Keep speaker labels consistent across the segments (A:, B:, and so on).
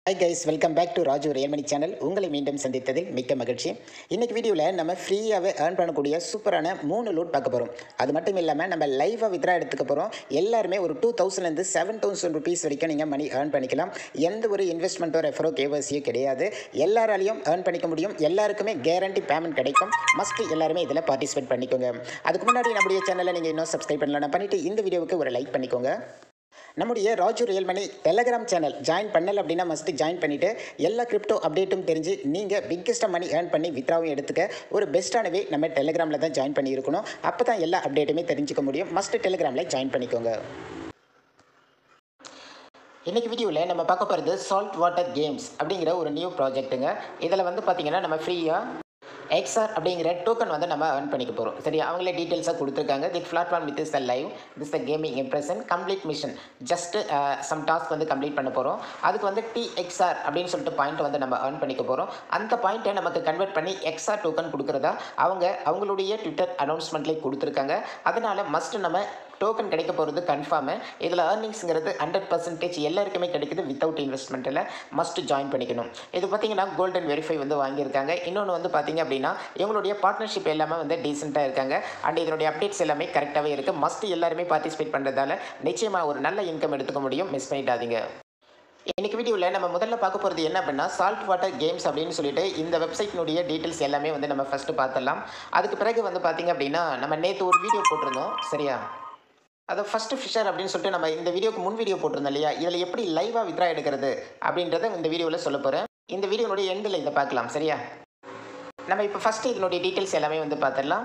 A: hi guys welcome back to Raju real money channel உங்களை மீண்டும் சந்தித்ததில் மிக்க மகிழ்ச்சி இன்னைக்கு வீடியோவில் நம்ம ஃப்ரீயாகவே ஏர்ன் பண்ணக்கூடிய சூப்பரான மூணு லூட் பார்க்க போகிறோம் அது மட்டும் இல்லாமல் நம்ம லைவாக வித்ரா எடுத்துக்க போகிறோம் எல்லாருமே ஒரு டூ தௌசண்ட்லேருந்து செவன் தௌசண்ட் ருபீஸ் வரைக்கும் நீங்கள் மணி ஏர்ன் பண்ணிக்கலாம் எந்த ஒரு இன்வெஸ்ட்மெண்ட்டோ ரெஃபரோ கேவசியோ கிடையாது எல்லாராலையும் ஏர்ன் பண்ணிக்க முடியும் எல்லாருக்குமே கேரண்டி பேமெண்ட் கிடைக்கும் மஸ்ட் எல்லாருமே இதில் பார்ட்டிசிபேட் பண்ணிக்கோங்க அதுக்கு முன்னாடி நம்முடைய சேனலை நீங்கள் இன்னும் சப்ஸ்கிரைப் பண்ணலாம் பண்ணிவிட்டு இந்த வீடியோவுக்கு ஒரு லைக் பண்ணிக்கோங்க நம்முடைய Raju real money Telegram channel join பண்ணல அப்படின்னா மஸ்ட்டு ஜாயின் பண்ணிவிட்டு எல்லா கிரிப்டோ அப்டேட்டும் தெரிஞ்சு நீங்கள் பிக்கெஸ்ட்டாக மணி ஏர்ன் பண்ணி வித்ராவும் எடுத்துக்க ஒரு பெஸ்ட்டான வே நம்ம டெலகிராமில் தான் ஜாயின் பண்ணியிருக்கணும் அப்போ தான் எல்லா அப்டேட்டுமே தெரிஞ்சுக்க முடியும் மஸ்ட்டு டெலகிராமில் ஜாயின் பண்ணிக்கோங்க இன்றைக்கி வீடியோவில் நம்ம பார்க்க போகிறது சால்ட் வாட்டர் கேம்ஸ் அப்படிங்கிற ஒரு நியூ ப்ராஜெக்ட்டுங்க இதில் வந்து பார்த்திங்கன்னா நம்ம ஃப்ரீயாக எக்ஸ்ஆர் அப்படிங்கிற டோக்கன் வந்து நம்ம earn பண்ணிக்க போகிறோம் சரி அவங்களே டீட்டெயில்ஸாக கொடுத்துருக்காங்க the platform with is the live this the gaming impression complete mission just some task வந்து கம்ப்ளீட் பண்ண போகிறோம் அதுக்கு வந்து டிஎக்ஸ்ஆர் அப்படின்னு சொல்லிட்டு பாயிண்ட் வந்து நம்ம earn பண்ணிக்க போகிறோம் அந்த பாயிண்ட்டை நமக்கு கன்வெர்ட் பண்ணி எக்ஸ்ஆர் டோக்கன் கொடுக்குறதா அவங்க அவங்களுடைய ட்விட்டர் அனௌன்ஸ்மெண்ட்லேயே கொடுத்துருக்காங்க அதனால் மஸ்ட் நம்ம டோக்கன் கிடைக்க போகிறது கன்ஃபார்மு இதில் ஏர்னிங்ஸுங்கிறது ஹண்ட்ரட் பர்சன்டேஜ் எல்லாருக்குமே கிடைக்குது வித்தவுட் இன்வெஸ்ட்மெண்ட்டில் மஸ்ட் ஜாயின் பண்ணிக்கணும் இது பார்த்தீங்கன்னா கோல்டன் வெரிஃபை வந்து வாங்கியிருக்காங்க இன்னொன்று வந்து பார்த்தீங்க அப்படின்னா இவங்களுடைய பார்ட்னர்ஷிப் எல்லாமே வந்து டீசெண்டாக இருக்காங்க அண்ட் இதனுடைய அப்டேட்ஸ் எல்லாமே கரெக்டாகவே இருக்குது மஸ்ட் எல்லாருமே பார்ட்டிசிபேட் பண்ணுறதால நிச்சயமாக ஒரு நல்ல இன்கம் எடுத்துக்க முடியும் மிஸ் பண்ணிட்டாதீங்க இன்னைக்கு வீடியோவில் நம்ம முதல்ல பார்க்க போகிறது என்ன அப்படின்னா சால்ட் வாட்டர் கேம்ஸ் அப்படின்னு சொல்லிட்டு இந்த வெப்சைட்னுடைய டீட்டெயில்ஸ் எல்லாமே வந்து நம்ம ஃபஸ்ட்டு பார்த்துடலாம் அதுக்கு பிறகு வந்து பார்த்தீங்க அப்படின்னா நம்ம நேற்று ஒரு வீடியோ போட்டிருந்தோம் சரியா அதை ஃபஸ்ட்டு ஃபிஷர் அப்படின்னு சொல்லிட்டு நம்ம இந்த வீடியோக்கு முன் வீடியோ போட்டிருந்தோம் இல்லையா இதில் எப்படி லைவாக வித்ரா எடுக்கிறது அப்படின்றத இந்த வீடியோவில் சொல்ல போகிறேன் இந்த வீடியோனுடைய எண்டில் இதை பார்க்கலாம் சரியா நம்ம இப்போ ஃபஸ்ட்டு இதனுடைய டீட்டெயில்ஸ் எல்லாமே வந்து பார்த்துடலாம்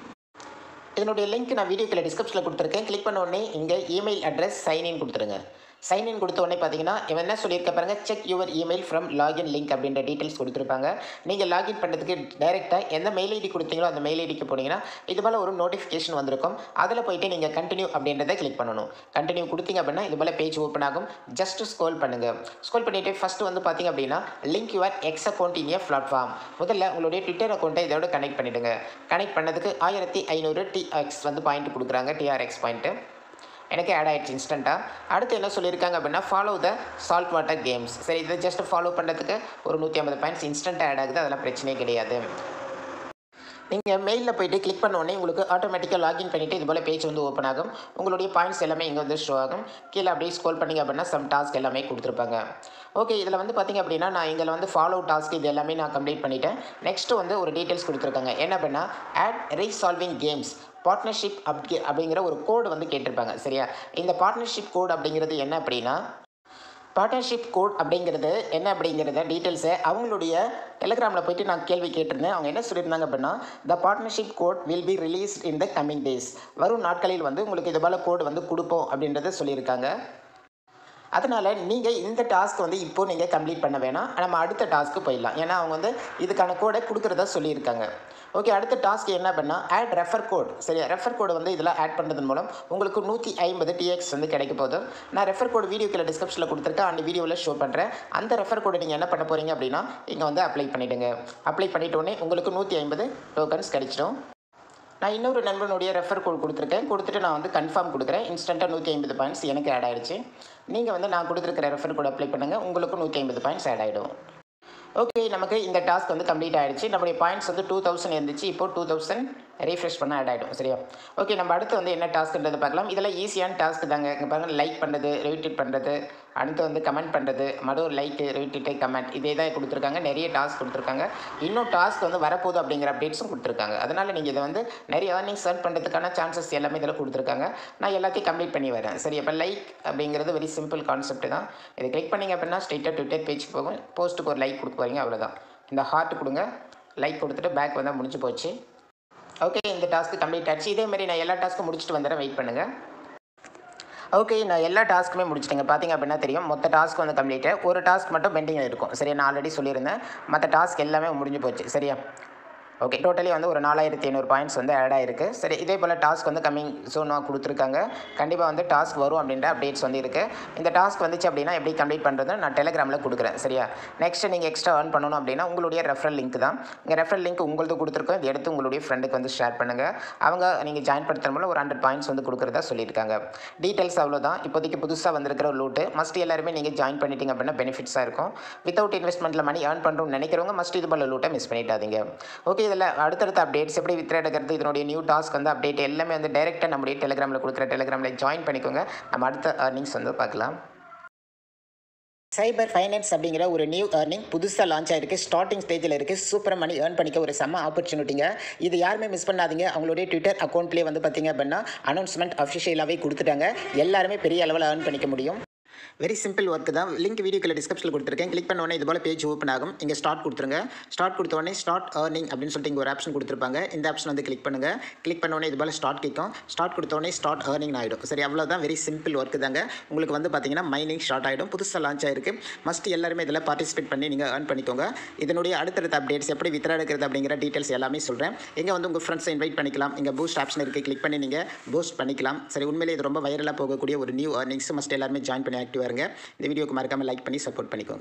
A: இதனுடைய லிங்க் நான் வீடியோக்கில் டிஸ்கிரிப்ஷனில் கொடுத்துருக்கேன் கிளிக் பண்ண உடனே இங்கே இமெயில் அட்ரஸ் சைன்இன் கொடுத்துருங்க சைன்இன் கொடுத்த உடனே பார்த்தீங்கன்னா இவன் என்ன சொல்லியிருக்க பாருங்க check your email from login link அப்படின்ற டீட்டெயில்ஸ் கொடுத்துருப்பாங்க நீங்கள் லாகின் பண்ணுறதுக்கு டைரெக்டாக எந்த மெயில் ஐடி கொடுத்தீங்களோ அந்த மெயில் ஐடிக்கு போனீங்கன்னா இது போல் ஒரு நோட்டிஃபிகேஷன் வந்திருக்கும் அதில் போயிட்டு நீங்கள் கண்டினியூ அப்படின்றத கிளிக் பண்ணணும் கண்டினியூ கொடுத்தீங்க அப்படின்னா இது போல் பேஜ் ஓப்பன் ஆகும் ஜஸ்ட் ஸ்க்ரோல் பண்ணுங்கள் ஸ்க்ரோல் பண்ணிவிட்டு ஃபஸ்ட்டு வந்து பார்த்தீங்க அப்படின்னா link your X account in a platform முதல்ல உங்களுடைய ட்விட்டர் அக்கௌண்ட்டை இதோட கனெக்ட் பண்ணிவிடுங்க கனெக்ட் பண்ணதுக்கு ஆயிரத்தி ஐநூறு டிஎக்ஸ் வந்து பாயிண்ட் கொடுக்குறாங்க டிஆர்எக்ஸ் பாயிண்ட்டு எனக்கு ஆட் ஆயிடுச்சு இன்ஸ்டண்ட்டாக அடுத்து என்ன சொல்லியிருக்காங்க அப்படின்னா follow the salt water games சரி இதை ஜஸ்ட் ஃபாலோ பண்ணுறதுக்கு ஒரு நூற்றி ஐம்பது பாயிண்ட்ஸ் இன்ஸ்டண்ட்டாக ஆட் ஆகுது அதெல்லாம் பிரச்சனையே கிடையாது நீங்கள் மெயிலில் போயிட்டு கிளிக் பண்ண உடனே உங்களுக்கு ஆட்டோமேட்டிக்காக லாகின் பண்ணிவிட்டு இது போல் பேஜ் வந்து ஓப்பன் ஆகும் உங்களுடைய பாயிண்ட்ஸ் எல்லாமே இங்கே வந்து ஷோ ஆகும் கீழே அப்படியே ஸ்க்ரோல் பண்ணிங்க அப்படின்னா சம் டாஸ்க் எல்லாமே கொடுத்துருப்பாங்க ஓகே இதில் வந்து பார்த்திங்க அப்படின்னா நான் இதில் வந்து ஃபாலோ டாஸ்க் இது எல்லாமே நான் கம்ப்ளீட் பண்ணிட்டேன் நெக்ஸ்ட்டு வந்து ஒரு டீட்டெயில்ஸ் கொடுத்துருக்காங்க என்ன அப்படின்னா ஆட் ரீசால்விங் கேம்ஸ் பார்ட்னர்ஷிப் அப்படி அப்படிங்கிற ஒரு கோடு வந்து கேட்டிருப்பாங்க சரியா இந்த பார்ட்னர்ஷிப் கோட் அப்படிங்கிறது என்ன அப்படின்னா பார்ட்னர்ஷிப் கோட் அப்படிங்கிறது என்ன அப்படிங்கிறத டீட்டெயில்ஸை அவங்களுடைய டெலிகிராமில் போயிட்டு நான் கேள்வி கேட்டிருந்தேன் அவங்க என்ன சொல்லியிருந்தாங்க அப்படின்னா the partnership code will be release in the coming days வரும் நாட்களில் வந்து உங்களுக்கு இது போல் கோடு வந்து கொடுப்போம் அப்படின்றத சொல்லியிருக்காங்க அதனால் நீங்கள் இந்த டாஸ்க் வந்து இப்போது நீங்கள் கம்ப்ளீட் பண்ண வேணாம் நம்ம அடுத்த டாஸ்க்கு போயிடலாம் ஏன்னா அவங்க வந்து இதுக்கான கோடை கொடுக்குறதா சொல்லியிருக்காங்க ஓகே அடுத்த டாஸ்க் என்ன பண்ணால் ஆட் ரெஃபர் கோட் சரி ரெஃபர் கோடு வந்து இதில் ஆட் பண்ணுறதன் மூலம் உங்களுக்கு நூற்றி ஐம்பது டிஎக்ஸ் வந்து கிடைக்க போகுது நான் ரெஃபர் கோடு வீடியோ கீழே டிஸ்கிரிப்ஷனில் கொடுத்துருக்கேன் அந்த வீடியோவில் ஷோ பண்ணுறேன் அந்த ரெஃபர் கோடு நீங்கள் என்ன பண்ண போகிறீங்க அப்படின்னா இங்கே வந்து அப்ளை பண்ணிவிடுங்க அப்ளை பண்ணிட்டோடனே உங்களுக்கு நூற்றி ஐம்பது டோக்கன்ஸ் கிடைச்சிடும் நான் இன்னொரு நண்பனுடைய ரெஃபர் கோட் கொடுத்துருக்கேன் கொடுத்துட்டு நான் வந்து கன்ஃபார்ம் கொடுக்குறேன் இன்ஸ்டண்ட்டாக நூற்றி ஐம்பது பாயிண்ட்ஸ் எனக்கு ஆட் ஆகிடுச்சு நீங்கள் வந்து நான் கொடுத்துருக்கிற ரெஃபர் கோட் அப்ளை பண்ணுங்கள் உங்களுக்கு நூற்றி ஐம்பது பாயிண்ட்ஸ் ஆட் ஆகிடும் ஓகே நமக்கு இந்த டாஸ்க் வந்து கம்ப்ளீட் ஆகிடுச்சு நம்மளுடைய பாயிண்ட்ஸ் வந்து டூ தௌசண்ட் இருந்துச்சு இப்போ டூ தௌசண்ட் ரீஃப்ரெஷ் பண்ண ஆட் ஆகிடும் சரியா ஓகே நம்ம அடுத்து வந்து என்ன டாஸ்க்ன்றது பார்க்கலாம் இதெல்லாம் ஈஸியான டாஸ்க் தாங்க இங்கே பாருங்கள் லைக் பண்ணுறது ரிவிட்டிட் பண்ணுறது அடுத்து வந்து கமெண்ட் பண்ணுறது மறுபடியும் லைக்கு ரிவிட்டிட்டு கமெண்ட் இதே தான் கொடுத்துருக்காங்க நிறைய டாஸ்க் கொடுத்துருக்காங்க இன்னும் டாஸ்க் வந்து வரப்போகுது அப்படிங்கிற அப்டேட்ஸும் கொடுத்துருக்காங்க அதனால் நீங்கள் இதை வந்து நிறைய ஏர்னிங்ஸ் ஏர்ன் பண்ணுறதுக்கான சான்சஸ் எல்லாமே இதில் கொடுத்துருக்காங்க நான் எல்லாத்தையும் கம்ப்ளீட் பண்ணி வரேன் சரி அப்போ லைக் அப்படிங்கிறது வெரி சிம்பிள் கான்செப்ட் தான் இதை கிளிக் பண்ணிங்க அப்படின்னா ஸ்ட்ரெயிட்டாக ட்விட்டர் பேஜ் போகும் போஸ்ட்டுக்கு ஒரு லைக் கொடுக்க போகிறீங்க அவ்வளோதான் இந்த ஹார்ட் கொடுங்க லைக் கொடுத்துட்டு பேக் வந்தால் முடிஞ்சு போச்சு ஓகே இந்த டாஸ்க்கு கம்ப்ளீட் ஆச்சு இதே மாதிரி நான் எல்லா டாஸ்க்கும் முடிச்சுட்டு வந்துடுறேன் வெயிட் பண்ணுங்கள் ஓகே நான் எல்லா டாஸ்க்குமே முடிச்சிட்டேங்க பார்த்தீங்க அப்படின்னா தெரியும் மொத்த டாஸ்க் வந்து கம்ப்ளீட்டு ஒரு டாஸ்க் மட்டும் பெண்டிங்கில் இருக்கும் சரியா நான் ஆல்ரெடி சொல்லியிருந்தேன் மற்ற டாஸ்க் எல்லாமே முடிஞ்சு போச்சு சரியா ஓகே டோட்டலி வந்து ஒரு நாலாயிரத்தி ஐநூறு பாயிண்ட்ஸ் வந்து ஆட் ஆயிருக்கு சரி இதே போல் டாஸ்க் வந்து கம்மிங் சூனாக கொடுத்துருக்காங்க கண்டிப்பாக வந்து டாஸ்க் வரும் அப்படின்ற அப்டேட்ஸ் வந்து இருக்குது இந்த டாஸ்க் வந்துச்சு அப்படின்னா எப்படி கம்ப்ளீட் பண்ணுறது நான் டெலிகிராமில் கொடுக்குறேன் சரியா நெக்ஸ்ட் நீங்கள் எக்ஸ்ட்ரா earn பண்ணணும் அப்படின்னா உங்களுடைய ரெஃபரல் லிங்க் தான் இங்கே ரெஃபரல் லிங்க் உங்களது கொடுத்துருக்கோம் இதை எடுத்து உங்களுடைய ஃப்ரெண்டுக்கு வந்து ஷேர் பண்ணுங்கள் அவங்க நீங்கள் ஜாயின் பண்ணுறது மூலம் ஒரு ஹண்ட்ரட் பாயிண்ட்ஸ் வந்து கொடுக்குறதா சொல்லியிருக்காங்க டீட்டெயில்ஸ் அவ்வளோதான் இப்போதைக்கு புதுசாக வந்திருக்கிற லூட்டு மஸ்ட் எல்லாருமே நீங்கள் ஜாயின் பண்ணிட்டீங்க அப்படின்னா பெனிஃபிட்ஸாக இருக்கும் வித்தவுட் இன்வெஸ்ட்மெண்ட்டில் மணி ஏர்ன் பண்ணுறோம்னு நினைக்கிறவங்க மஸ்ட் இது போல லூட்டை மிஸ் பண்ணிட்டாதீங்க ஓகே இதில் அடுத்தடுத்த அப்டேட்ஸ் எப்படி வித்ரா எடுக்கிறது இதனுடைய நியூ டாஸ்க் வந்து அப்டேட் எல்லாமே வந்து டைரெக்டாக நம்முடைய டெலிகிராமில் கொடுக்குற டெலிகிராமில் ஜாயின் பண்ணிக்கோங்க நம்ம அடுத்த earnings வந்து பார்க்கலாம் சைபர் ஃபைனான்ஸ் அப்படிங்கிற ஒரு நியூ earning புதுசாக லான்ச் ஆயிருக்கு ஸ்டார்டிங் ஸ்டேஜில் இருக்குது சூப்பர் மணி ஏர்ன் பண்ணிக்க ஒரு செம்ம ஆப்பர்ச்சுனிட்டிங்க இது யாருமே மிஸ் பண்ணாதீங்க அவங்களுடைய ட்விட்டர் அக்கௌண்ட்லேயே வந்து பார்த்தீங்க அப்படின்னா அனௌன்ஸ்மெண்ட் அஃபிஷியலாகவே கொடுத்துட்டாங்க எல்லாருமே பெரிய அளவில் ஏர்ன் பண்ணிக்க முடியும் வெரி சிம்பிள் ஒர்க் தான் லிங்க் வீடியோக்குள்ள டிஸ்கிரிப்ஷனில் கொடுத்துருக்கேன் கிளிக் பண்ண உடனே இது போல் பேஜ் ஓப்பன் ஆகும் இங்கே ஸ்டார்ட் கொடுத்துருங்க ஸ்டார்ட் கொடுத்த உடனே ஸ்டார்ட் ஏர்னிங் அப்படின்னு சொல்லிட்டு இங்கே ஒரு ஆப்ஷன் கொடுத்துருப்பாங்க இந்த ஆப்ஷன் வந்து கிளிக் பண்ணுங்கள் கிளிக் பண்ண உடனே இது போல் ஸ்டார்ட் கேட்கும் ஸ்டார்ட் கொடுத்த உடனே ஸ்டார்ட் ஏர்னிங் ஆகிடும் சரி அவ்வளோதான் வெரி சிம்பிள் ஒர்க் தாங்க உங்களுக்கு வந்து பார்த்தீங்கன்னா மைனிங் ஸ்டார்ட் ஆகிடும் புதுசாக லான்ச் ஆயிருக்கு மஸ்ட் எல்லாருமே இதில் பார்ட்டிசிபேட் பண்ணி நீங்கள் ஏர்ன் பண்ணிக்கோங்க இதனுடைய அடுத்தடுத்த அப்டேட்ஸ் எப்படி வித்ரா எடுக்கிறது அப்படிங்கிற டீட்டெயில்ஸ் எல்லாமே சொல்கிறேன் இங்கே வந்து உங்கள் ஃப்ரெண்ட்ஸை இன்வைட் பண்ணிக்கலாம் இங்கே பூஸ்ட் ஆப்ஷன் இருக்குது கிளிக் பண்ணி நீங்கள் பூஸ்ட் பண்ணிக்கலாம் சரி உண்மையிலே இது ரொம்ப வைரலாக போகக்கூடிய ஒரு நியூ earnings மஸ்ட் எல்லாருமே ஜாயின் பண்ணி ஆக்டிவாக இருங்க இந்த வீடியோக்கு மறக்காமல் லைக் பண்ணி சப்போர்ட் பண்ணிக்கோங்க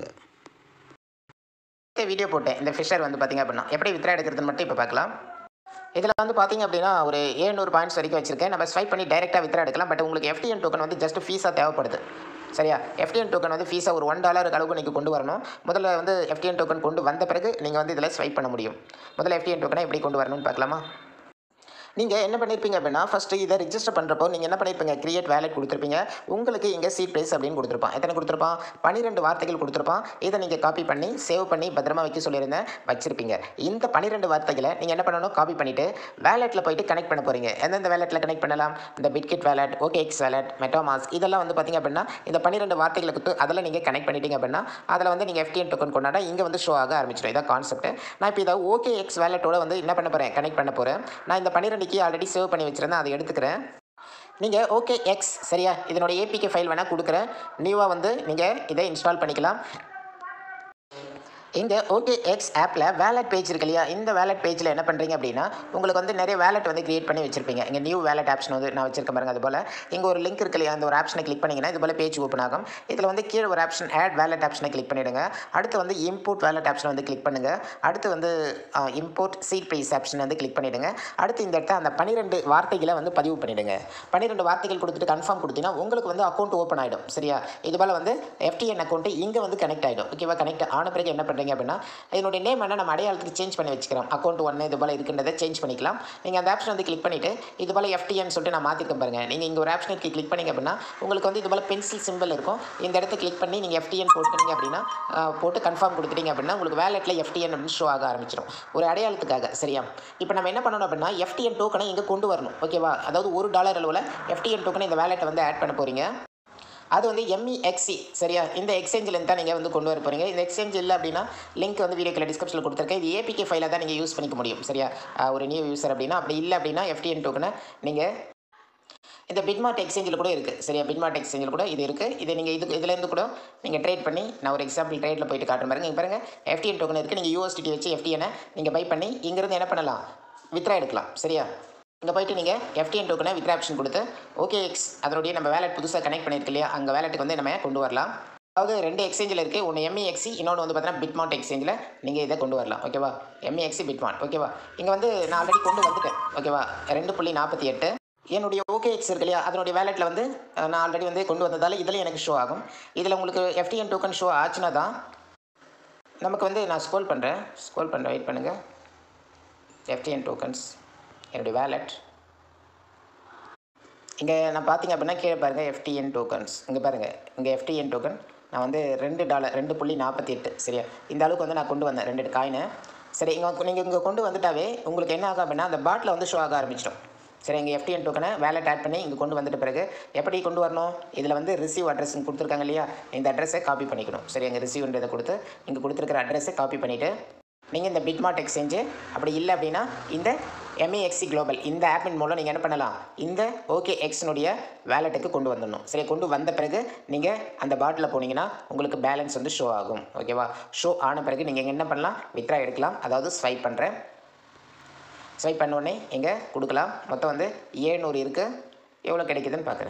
A: வீடியோ போட்டேன் இந்த ஃபிஷர் வந்து பார்த்தீங்க அப்படின்னா எப்படி வித்ரா எடுக்கிறதுன்னு மட்டும் இப்போ பார்க்கலாம் இதில் வந்து பார்த்தீங்க அப்படின்னா ஒரு 700 பாயிண்ட்ஸ் வரைக்கும் வச்சிருக்கேன் நம்ம ஸ்வைப் பண்ணி டைரெக்டாக வித்ரா எடுக்கலாம் பட் உங்களுக்கு எஃப்டிஎன் டோக்கன் வந்து ஜஸ்ட் ஃபீஸாக தேவைப்படுது சரியா எஃப்டிஎன் டோக்கன் வந்து ஃபீஸாக ஒரு ஒன் டாலர் அளவுக்கு நீங்கள் கொண்டு வரணும் முதல்ல வந்து எஃப்டிஎன் டோக்கன் கொண்டு வந்த பிறகு நீங்கள் வந்து இதில் ஸ்வைப் பண்ண முடியும் முதல்ல எஃப்டிஎன் டோக்கனை எப்படி கொண்டு வரணும்னு பார்க்கலாமா நீங்கள் என்ன பண்ணியிருப்பீங்க அப்படின்னா ஃபஸ்ட்டு இதை ரிஜிஸ்டர் பண்ணுறப்போ நீங்கள் என்ன பண்ணியிருப்பீங்க கிரியேட் வேலட் கொடுத்துருப்பீங்க உங்களுக்கு இங்கே சீட் ப்ரைஸ் அப்படின்னு கொடுத்துருப்பான் எத்தனை கொடுத்துருப்பான் பன்னிரெண்டு வார்த்தைகள் கொடுத்துருப்பான் இதை நீங்கள் காப்பி பண்ணி சேவ் பண்ணி பத்திரமா வைக்க சொல்லியிருந்தேன் வச்சிருப்பீங்க இந்த பன்னிரெண்டு வார்த்தைகளை நீங்கள் என்ன பண்ணணும் காப்பி பண்ணிவிட்டு வேலெட்டில் போயிட்டு கனெக்ட் பண்ண போகிறீங்க எந்தெந்த வேலெட்டில் கனெக்ட் பண்ணலாம் இந்த Bitget wallet OKX wallet MetaMask இதெல்லாம் வந்து பார்த்தீங்க அப்படின்னா இந்த பன்னிரெண்டு வார்த்தைகளை கொடுத்து அதில் நீங்கள் கனெக்ட் பண்ணிட்டீங்க அப்படின்னா அதில் வந்து நீங்கள் எஃப்டிஎன் டோக்கன் கொண்டாட இங்கே வந்து ஷோ ஆக ஆரம்பிச்சிடும் இதான் கான்செப்ட் நான் இப்போ இதை ஓகே எக்ஸ் வேலட்டோட வந்து என்ன பண்ண போகிறேன் கனெக்ட் பண்ண போகிறேன் நான் இந்த பன்னிரெண்டு கீ ஆல்ரெடி சேவ் பண்ணி வச்சுருந்தேன் அதை எடுத்துக்கிறேன் நீங்கள் ஓகே எக்ஸ் சரியா இதனோட ஏபிகே ஃபைல் வேணால் கொடுக்குறேன் நியூவாக வந்து நீங்கள் இதை இன்ஸ்டால் பண்ணிக்கலாம் இங்கே ஓகே எக்ஸ் ஆப்பில் வேலட் பேஜ் இருக்கு இல்லையா இந்த வேலட் பேஜில் என்ன பண்ணுறீங்க அப்படின்னா உங்களுக்கு வந்து நிறைய வேலட் வந்து கிரியேட் பண்ணி வச்சிருப்பீங்க இங்கே நியூ வேலட் ஆப்ஷன் வந்து நான் வச்சிருக்க பாருங்க அது போல் இங்கே ஒரு லிங்க் இருக்கு இல்லையா அந்த ஒரு ஆப்ஷனை கிளிக் பண்ணிங்கன்னா இது போல் பேஜ் ஓப்பன் ஆகும் இதில் வந்து கீழே ஒரு ஆப்ஷன் ஆட் வேலட் ஆப்ஷனை கிளிக் பண்ணிவிடுங்க அடுத்து வந்து இம்போர்ட் வேலட் ஆப்ஷனை வந்து கிளிக் பண்ணுங்கள் அடுத்து வந்து இம்போர்ட் சீட் ப்ரைஸ் ஆப்ஷன் வந்து கிளிக் பண்ணிவிடுங்க அடுத்து இந்த இடத்த அந்த பன்னிரெண்டு வார்த்தைகளை வந்து பதிவு பண்ணிவிடுங்க பன்னிரெண்டு வார்த்தைகள் கொடுத்துட்டு கன்ஃபார்ம் கொடுத்தீங்கன்னா உங்களுக்கு வந்து அக்கௌண்ட் ஓப்பன் ஆகிடும் சரியா இது போல் வந்து எஃப்டிஎன் அக்கௌண்ட்டு இங்கே வந்து கனெக்ட் ஆகிடும் ஓகேவா கனெக்ட் ஆன பிறகு என்ன பண்ணுறீங்க அப்படின்னா இதனுடைய நேம் என்ன நம்ம அடையாளத்துக்கு சேஞ்ச் பண்ணி வச்சுக்கிறோம் அக்கௌண்ட் ஒன்று இது போல் இருக்கின்றதை சேஞ்ச் பண்ணிக்கலாம் நீங்கள் அந்த ஆப்ஷன் வந்து கிளிக் பண்ணிவிட்டு இது போல் எஃப்டிஎன் சொல்லிட்டு நான் மாற்றிருக்கேன் பாருங்கள் நீங்கள் இங்கே ஒரு ஆப்ஷனுக்கு கிளிக் பண்ணிங்க அப்படின்னா உங்களுக்கு வந்து இது போல் பென்சில் சிம்பிள் இருக்கும் இந்த இடத்த கிளிக் பண்ணி நீங்கள் எஃப்டிஎன் போட்டுனீங்க அப்படின்னா ஆஹ், போட்டு கன்ஃபார்ம் கொடுத்துட்டீங்க அப்படின்னா உங்களுக்கு வேலெட்டில் எஃப்டிஎன் அப்படின்னு ஷோ ஆக ஆரம்பிச்சிடும் ஒரு அடையாளத்துக்காக சரியா இப்போ நம்ம என்ன பண்ணணும் அப்படின்னா எஃப்டிஎன் டோக்கனை இங்கே கொண்டு வரணும் ஓகேவா அதாவது ஒரு டாலர் அளவில் எஃப்டிஎன் டோக்கனை இந்த வேலெட்டை வந்து ஆட் பண்ண போகிறீங்க அது வந்து எம்இஎக்சி சரியா இந்த எக்ஸ்சேஞ்சிலேருந்து தான் நீங்கள் வந்து கொண்டு வர போகிறீங்க இந்த எக்ஸ்சேஞ்ச் இல்லை அப்படின்னா லிங்க் வந்து வீடியோக்கில் டிஸ்கிரிப்ஷனில் கொடுத்துருக்கேன் இது ஏபிகே ஃபைலை தான் நீங்கள் யூஸ் பண்ணிக்க முடியும் சரியா ஆஹ் ஒரு நியூ யூசர் அப்படின்னா அப்படி இல்லை அப்படின்னா எஃப்டிஎன் டோக்கனை நீங்கள் இந்த பிட்மார்ட் எக்ஸ்சேஞ்சில் கூட இருக்குது சரியா பிட்மார்ட் எக்ஸ்சேஞ்சில் கூட இது இருக்குது இதை நீங்கள் இது இதுலேருந்து கூட நீங்கள் ட்ரேட் பண்ணி நான் ஒரு எக்ஸாம்பிள் ட்ரேட்டில் போயிட்டு காட்டுறேன் பாருங்க இங்க பாருங்க எஃப்டிஎன் டோக்கன் இருக்குது நீங்கள் யூஎஸ்டிடி வச்சு எஃப்டிஎனை நீங்கள் பை பண்ணி இங்கேருந்து என்ன பண்ணலாம் வித்ரா எடுக்கலாம் சரியா இங்கே போயிட்டு நீங்கள் எஃப்டிஎன் டோக்கனை வித்ரா ஆப்ஷன் கொடுத்து ஓகே எக்ஸ் அதனுடைய நம்ம வேலட் புதுசாக கனெக்ட் பண்ணியிருக்கு இல்லையா அங்கே வேலெட்டுக்கு வந்து நம்ம கொண்டு வரலாம் அதாவது ரெண்டு எக்ஸ்சேஞ்சில் இருக்குது ஒன்று எம்இஎக்சி இன்னொன்று வந்து பார்த்தீங்கன்னா பிட்மார்ட் எக்ஸ்சேஞ்சில் நீங்கள் இதை கொண்டு வரலாம் ஓகேவா எம்இஎக்சி பிட்மார்ட் ஓகேவா இங்கே வந்து நான் ஆல்ரெடி கொண்டு வந்துட்டேன் ஓகேவா ரெண்டு புள்ளி நாற்பத்தி எட்டு என்னுடைய ஓகே எக்ஸ் இருக்கு இல்லையா அதனுடைய வேலெட்டில் வந்து அஹ், நான் ஆல்ரெடி வந்து கொண்டு வந்ததால் இதில் எனக்கு ஷோ ஆகும் இதில் உங்களுக்கு எஃப்டிஎன் டோக்கன் ஷோ ஆச்சுன்னா தான் நமக்கு வந்து நான் ஸ்க்ரோல் பண்ணுறேன் ஸ்க்ரோல் பண்ணுறேன் வெயிட் பண்ணுங்கள் எஃப்டிஎன் டோக்கன்ஸ் என்னுடைய வேலெட் இங்கே நான் பார்த்தீங்க அப்படின்னா கீழே பாருங்கள் எஃப்டிஎன் டோக்கன்ஸ் இங்கே பாருங்கள் இங்கே எஃப்டிஎன் டோக்கன் நான் வந்து ரெண்டு டாலர் ரெண்டு புள்ளி நாற்பத்தி எட்டு சரியா இந்த அளவுக்கு வந்து நான் கொண்டு வந்தேன் ரெண்டு காயினை சரி இங்கே நீங்கள் இங்கே கொண்டு வந்துட்டாவே உங்களுக்கு என்ன ஆகும் அப்படின்னா அந்த பாட்டில் வந்து ஷோ ஆக ஆரம்பிச்சிடும் சரி இங்கே எஃப்டிஎன் டோக்கனை வேலட் ஆட் பண்ணி இங்கே கொண்டு வந்துட்ட பிறகு எப்படி கொண்டு வரணும் இதில் வந்து ரிசீவ் அட்ரஸ் கொடுத்துருக்காங்க இல்லையா இந்த அட்ரஸை காப்பி பண்ணிக்கணும் சரி எங்கள் ரிசீவ்ன்றதை கொடுத்து இங்கே கொடுத்துருக்கிற அட்ரஸை காப்பி பண்ணிவிட்டு நீங்கள் இந்த பிட்மார்ட் எக்ஸ்சேஞ்சு அப்படி இல்லை அப்படின்னா இந்த எம்ஏஎக்சி குளோபல் இந்த ஆப்பின் மூலம் நீங்கள் என்ன பண்ணலாம் இந்த ஓகே எக்ஸ்னுடைய வேலெட்டுக்கு கொண்டு வந்துடணும் சரி கொண்டு வந்த பிறகு நீங்கள் அந்த பாட்டில் போனீங்கன்னா உங்களுக்கு பேலன்ஸ் வந்து ஷோ ஆகும் ஓகேவா ஷோ ஆன பிறகு நீங்கள் என்ன பண்ணலாம் வித்ரா எடுக்கலாம் அதாவது ஸ்வைப் பண்ணுறேன் ஸ்வைப் பண்ண உடனே இங்கே கொடுக்கலாம் மொத்தம் வந்து ஏழ்நூறு இருக்குது எவ்வளோ கிடைக்குதுன்னு பார்க்குறேன்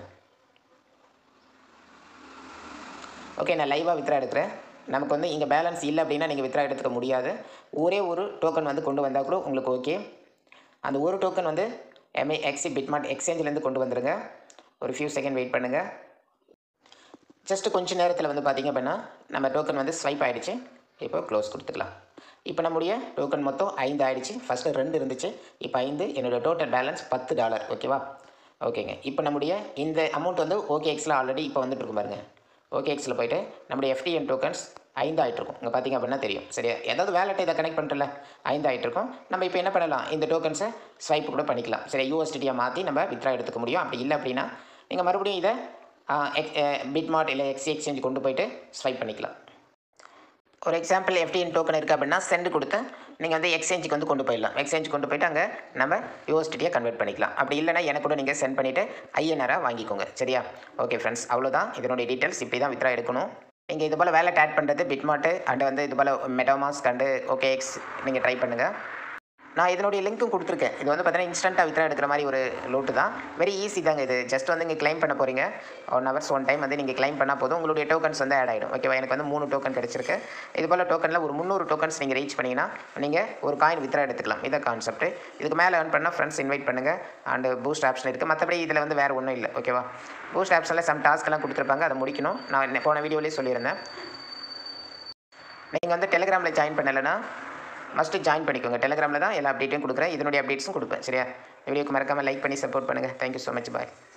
A: ஓகே நான் லைவாக வித்ரா எடுக்கிறேன் நமக்கு வந்து இங்கே பேலன்ஸ் இல்லை அப்படின்னா நீங்கள் வித்ரா எடுத்துக்க முடியாது ஒரே ஒரு டோக்கன் வந்து கொண்டு வந்தால் கூட உங்களுக்கு ஓகே அந்த ஒரு டோக்கன் வந்து எம்ஏ எக்ஸி பிட்மார்ட் எக்ஸ்சேஞ்சிலேருந்து கொண்டு வந்துருங்க ஒரு ஃபியூ செகண்ட் வெயிட் பண்ணுங்கள் ஜஸ்ட் கொஞ்ச நேரத்தில் வந்து பார்த்திங்க அப்படின்னா நம்ம டோக்கன் வந்து ஸ்வைப் ஆகிடுச்சு இப்போ க்ளோஸ் கொடுத்துக்கலாம் இப்போ நம்முடைய டோக்கன் மொத்தம் ஐந்து ஆயிடுச்சு ஃபஸ்ட்டு ரெண்டு இருந்துச்சு இப்போ ஐந்து என்னோடய டோட்டல் பேலன்ஸ் பத்து டாலர் ஓகேவா ஓகேங்க இப்போ நம்முடைய இந்த அமௌண்ட் வந்து ஓகே எக்ஸில் ஆல்ரெடி இப்போ வந்துட்டு இருக்கு பாருங்க ஓகே எக்ஸில் போயிட்டு நம்முடைய எஃப்டிஎன் டோக்கன்ஸ் ஐந்து ஆகிட்ருக்கும் இங்கே பார்த்தீங்க அப்படின்னா தெரியும் சரியா ஏதாவது வேலெட்டை இதை கனெக்ட் பண்ணிட்டல ஐந்து ஆகிட்ருக்கும் நம்ம இப்போ என்ன பண்ணலாம் இந்த டோக்கன்ஸை ஸ்வைப் கூட பண்ணிக்கலாம் சரி யூஎஸ்டிடியாக மாற்றி நம்ம வித்ரா எடுத்துக்க முடியும் அப்படி இல்லை அப்படின்னா நீங்கள் மறுபடியும் இதை பிட்மார்ட் இல்லை எக்ஸி எக்ஸ்சேஞ்ச் கொண்டு போயிட்டு ஸ்வைப் பண்ணிக்கலாம் ஒரு எக்ஸாம்பிள் எஃப்டிஎன் டோக்கன் இருக்குது அப்படின்னா சென்ட் கொடுத்து நீங்கள் வந்து எக்ஸ்சேஞ்சுக்கு வந்து கொண்டு போயிடலாம் எக்ஸ்சேஞ்ச் கொண்டு போயிட்டு அங்கே நம்ம யூஎஸ்டிடியாக கன்வெர்ட் பண்ணிக்கலாம் அப்படி இல்லைனா எனக்கு கூட நீங்கள் சென்ட் பண்ணிவிட்டு ஐஎன்ஆராக வாங்கிக்கோங்க சரியா ஓகே ஃப்ரெண்ட்ஸ் அவ்வளோதான் இதனுடைய டீட்டெயில்ஸ் இப்படி தான் வித்ரா எடுக்கணும் நீங்கள் இது போல் வேலட் ஆட் பண்ணுறது பிட்மார்ட்டு அண்ட் வந்து இது போல் மெட்டோமாஸ்க் அண்டு ஓகே எக்ஸ் நீங்கள் ட்ரை பண்ணுங்கள் நான் இதனுடைய லிங்க்கும் கொடுத்துருக்கேன் இது வந்து பார்த்தீங்கன்னா இன்ஸ்டண்ட்டாக வித்ரா எடுக்கிற மாதிரி ஒரு லோட்டு தான் வெரி ஈஸி தாங்க இது ஜஸ்ட் வந்து இங்கே க்ளைம் பண்ண போகிறீங்க ஒன் ஹவர்ஸ் ஒன் டைம் வந்து நீங்கள் க்ளைம் பண்ணால் போதும் உங்களுடைய டோக்கன்ஸ் வந்து ஆட் ஆகிடும் ஓகேவா எனக்கு வந்து மூணு டோக்கன் கிடச்சிருக்கு இது போல் டோக்கனில் ஒரு முந்நூறு டோக்கன்ஸ் நீங்கள் ரீச் பண்ணிங்கன்னா நீங்கள் ஒரு காயின் வித்ரா எடுத்துக்கலாம் இதை கான்செப்ட் இதுக்கு மேலே ஏர்ன் பண்ணால் ஃப்ரெண்ட்ஸ் இன்வைட் பண்ணுங்கள் அண்டு பூஸ்ட் ஆப்ஷன் இருக்குது மற்றபடி இதில் வந்து வேறு ஒன்றும் இல்லை ஓகேவா பூஸ்ட் ஆப்ஷனில் சம் டாஸ்க்கெல்லாம் கொடுத்துருப்பாங்க அதை முடிக்கணும் நான் போன வீடியோலேயே சொல்லியிருந்தேன் நீங்கள் வந்து டெலிகிராமில் ஜாயின் பண்ணலைன்னா மஸ்ட்டு ஜாயின் பண்ணிக்கோங்க டெலிகிராமில் தான் எல்லா அப்டேட்டையும் கொடுக்குறேன் இதனுடைய அப்டேட்ஸும் கொடுப்பேன் சரியா வீடியோக்கு மறக்காமல் லைக் பண்ணி சப்போர்ட் பண்ணுங்கள் தேங்க்யூ ஸோ மச் பாய்